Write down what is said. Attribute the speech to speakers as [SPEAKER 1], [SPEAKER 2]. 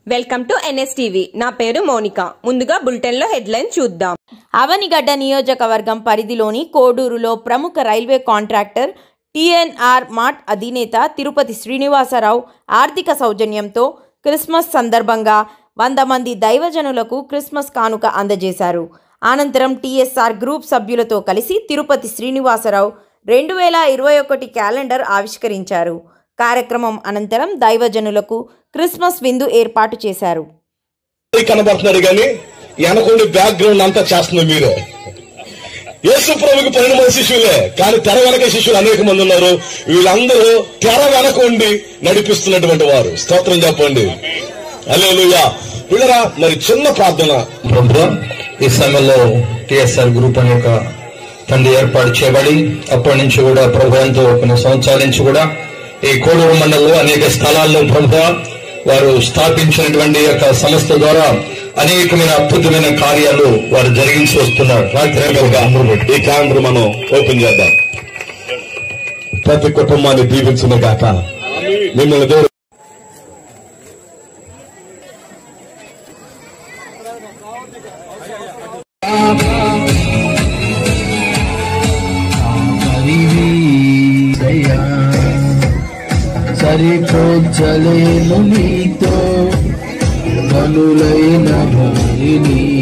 [SPEAKER 1] welcome to NSTV నా పేరు Monica ముందుగా బులెటిన్లో హెడ్లైన్ చూద్దాం
[SPEAKER 2] అవనిగడ్డ నియోజకవర్గం పరిధిలోని కోడూరులో ప్రముఖ రైల్వే కాంట్రాక్టర్ టిఎన్ఆర్ మార్ట్ అధినేత తిరుపతి శ్రీనివాసరావు ఆర్థిక సౌజన్యంతో క్రిస్మస్ సందర్భంగా వంద మంది దైవజనులకు క్రిస్మస్ కానుక అందజేశారు అనంతరం టీఎస్ఆర్ గ్రూప్ సభ్యులతో కలిసి తిరుపతి శ్రీనివాసరావు రెండు వేల ఇరవై ఒకటి క్యాలెండర్ ఆవిష్కరించారు కార్యక్రమం అనంతరం దైవజనులకు క్రిస్మస్ విందు ఏర్పాటు చేశారు
[SPEAKER 3] కనబడుతున్నాడు కానీ వెనకుండి బ్యాక్గ్రౌండ్ అంతా చేస్తుంది మీరే యేసు ప్రభుకి పన్నెండు మంది శిష్యులే కానీ తెర వెనక శిష్యులు అనేక మంది ఉన్నారు వీళ్ళందరూ తెర వెనక ఉండి నడిపిస్తున్నటువంటి వారు స్తోత్రం చెప్పండి అల్లెలుయ్యా వీళ్ళరా మరి చిన్న ప్రార్థన
[SPEAKER 4] ప్రభు ఈ సమయంలో టిఎస్ఆర్ గ్రూప్ అనే ఒక తండ్రి ఏర్పాటు చేయబడి అప్పటి నుంచి కూడా ప్రభు ఎంతో కొన్ని సంవత్సరాల నుంచి కూడా ఈ కోడూరు మండలంలో అనేక స్థలాల్లో ప్రభు వారు స్థాపించినటువంటి యొక్క సంస్థ ద్వారా అనేకమైన అద్భుతమైన కార్యాలు వారు జరిగించి వస్తున్నారు రాత్రి
[SPEAKER 3] ఈ క్యాలెండర్ మనం ఓపెన్ చేద్దాం ప్రతి కుటుంబాన్ని దీవించిన గాక మిమ్మల్ని దేవుడు
[SPEAKER 5] దయా సరిపోచలేను నీతో కనులైన వారిని